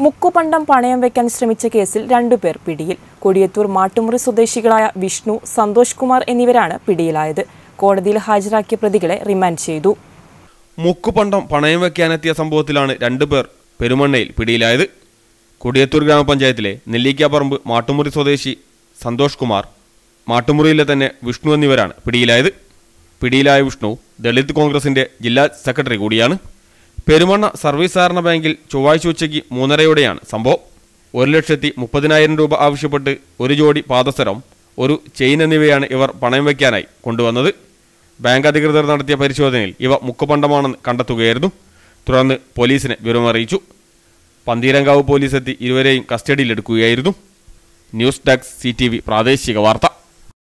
മുക്കുപണ്ടം പണയം വെക്കാൻ ശ്രമിച്ച കേസിൽ രണ്ടുപേർ പിടിയിൽ കൊടിയത്തൂർ മാട്ടുമുറി സ്വദേശികളായ വിഷ്ണു സന്തോഷ് കുമാർ എന്നിവരാണ് പിടിയിലായത് കോടതിയിൽ ഹാജരാക്കിയ പ്രതികളെ റിമാൻഡ് ചെയ്തു മുക്കുപണ്ടം പണയം വെക്കാനെത്തിയ സംഭവത്തിലാണ് രണ്ടുപേർ പെരുമണ്ണയിൽ പിടിയിലായത് കൊടിയത്തൂർ ഗ്രാമപഞ്ചായത്തിലെ നെല്ലിക്കാപ്പറമ്പ് മാട്ടുമുറി സ്വദേശി സന്തോഷ് കുമാർ മാട്ടുമുറിയിലെ തന്നെ വിഷ്ണു എന്നിവരാണ് പിടിയിലായത് പിടിയിലായ വിഷ്ണു ദളിത് കോൺഗ്രസിന്റെ ജില്ലാ സെക്രട്ടറി കൂടിയാണ് പെരുമണ്ണ സർവീസ് സഹകരണ ബാങ്കിൽ ചൊവ്വാഴ്ച ഉച്ചയ്ക്ക് മൂന്നരയോടെയാണ് സംഭവം ഒരു ലക്ഷത്തി മുപ്പതിനായിരം രൂപ ആവശ്യപ്പെട്ട് ഒരു ജോഡി പാദസരം ഒരു ചെയിൻ എന്നിവയാണ് ഇവർ പണയം വയ്ക്കാനായി കൊണ്ടുവന്നത് ബാങ്ക് അധികൃതർ നടത്തിയ പരിശോധനയിൽ ഇവ മുക്കുപണ്ടമാണെന്ന് കണ്ടെത്തുകയായിരുന്നു തുടർന്ന് പോലീസിനെ വിവരമറിയിച്ചു പന്തീരങ്കാവ് പോലീസ് എത്തി ഇരുവരെയും കസ്റ്റഡിയിലെടുക്കുകയായിരുന്നു ന്യൂസ് ഡെസ്ക് സി പ്രാദേശിക വാർത്ത